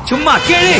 சும்மா கேளு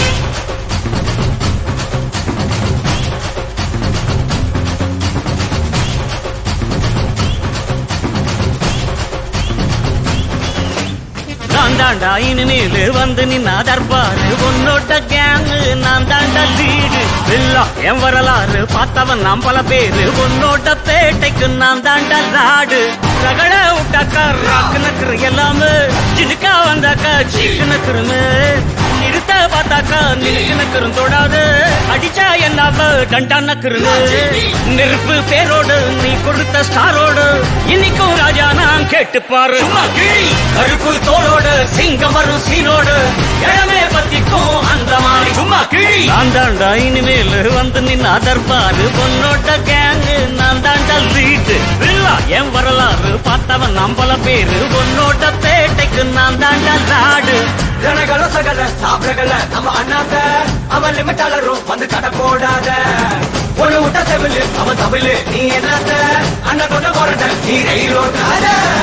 நான் தாண்டா இனிமேலு வந்து நின்னா தர்பாரு உன்னோட கேங்கு நான் தாண்டா லீடு இல்லா என் வரலாறு பார்த்தவன் நாம் பல பேரு உன்னோட பேட்டைக்கு நான் தாண்டா லாடு ரகட விட்டாக்கா ராக்கு நக்கரு எல்லாமே சினுக்கா வந்தாக்கா சீக்கு நக்கருமே நிறுத்த பார்த்தாக்கா நிலுக்கு நக்கரும் தொடாது அடிச்சா என்னாவ டண்டா நக்கருங்க நெருப்பு பேரோடு நீ கொடுத்த ஸ்டாரோடு இன்னைக்கும் ராஜா நான் கேட்டு பாரு கருப்பு தோளோடு சிங்கம் வரும் சீனோடு இடமே பத்திக்கும் அந்த மாதிரி சும்மா கிழி நான் தாண்டா இனிமேல் வந்து நின்னா தர்பாரு பொன்னோட்ட கேங்கு நான் தாண்டா வீட்டு இல்லா என் வரலாறு பார்த்தவன் நம்பல பேரு பொன்னோட்ட பேட்டைக்கு நான் தாண்டா நாடு ஜனகள சகல சாப்பிடகல நம்ம அண்ணாத்த அவன் லிமிட்டாளரும் வந்து கடை போடாத ஒண்ணு விட்ட செவிலு அவன் தமிழு நீ என்னத்த அண்ணன் கொண்ட போறத நீ ரயிலோட்டாத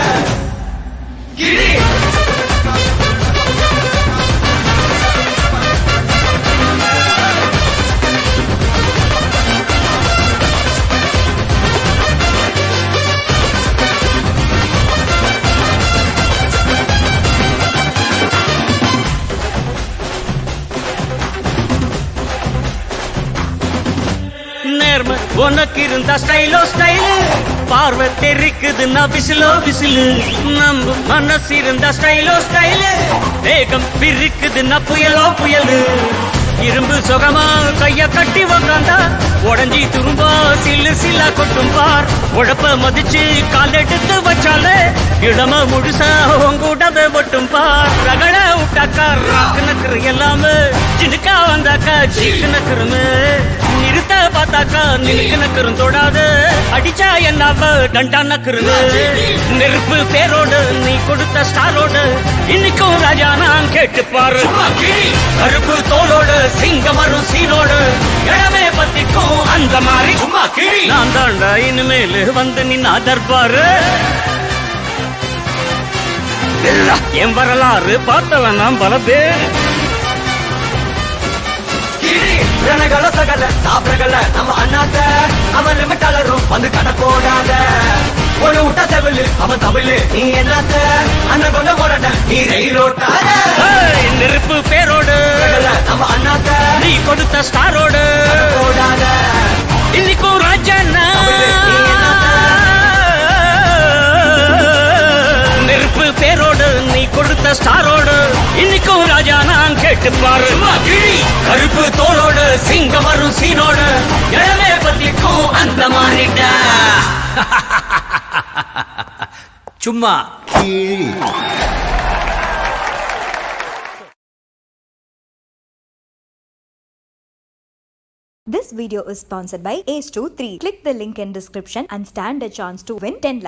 கிரி நேர்ம உனக்கு இருந்தா ஸ்டைலோ ஸ்டைலு பார்வை தெரிக்குதுன்னா விசிலோ விசிலு நம்ம மனசு இருந்தா ஸ்டைலோ ஸ்டைலு வேகம் பிரிக்குதுன்னா புயலோ புயலு இரும்பு சுகமா கைய கட்டி உக்காந்தா உடஞ்சி துரும்பா சில்லு சில்லா கொட்டும் பார் உழப்ப மதிச்சு கால் எடுத்து வச்சாலே இடம முழுசா உங்கூடவே மட்டும் பார் ரகட விட்டாக்கா ராக்கு நக்கரு எல்லாமே சினுக்கா வந்தாக்கா சீக்கு நக்கருமே நிறுத்த பார்த்தாக்கா நிலுக்கு நக்கரும் தொடாது அடிச்சா என்னாவ டண்டா நக்கருங்க நெருப்பு பேரோடு நீ கொடுத்த ஸ்டாரோடு இன்னைக்கும் ராஜா நான் கேட்டு பாரு கருப்பு தோளோடு சிங்கம் வரும் சீனோடு இடமே பத்திக்கும் அந்த மாதிரி சும்மா கிழி நான் தாண்டா இனிமேல் வந்து நின்னா தர்பாரு என் வரலாறு பார்த்தவன் நான் பல பேர் கிரி ஜனகள சகல சாப்பிடகல நம்ம அண்ணாத்த அவன் லிமிட்டாளரும் வந்து கடை போடாத ஒண்ணு விட்ட செவிலு அவன் தமிழு நீ என்னத்த அண்ணன் கொண்ட போறத நீ ரயிலோட்டாத ஏய், நெருப்பு பேரோடு நம்ம அண்ணாத்த நீ கொடுத்த ஸ்டாரோடு போடாத இன்னைக்கும் ராஜாண்ணா நெருப்பு பேரோடு நீ கொடுத்த ஸ்டாரோடு இன்னைக்கும் ராஜா நான் கேட்டு பாரு கருப்பு தோளோடு சிங்கம் வரும் சீனோடு இடமே பத்திக்கும் அந்த மாதிரிடா சும்மா கீழ் This video is sponsored by Ace23. Click the link in description and stand a chance to win 10 lakhs.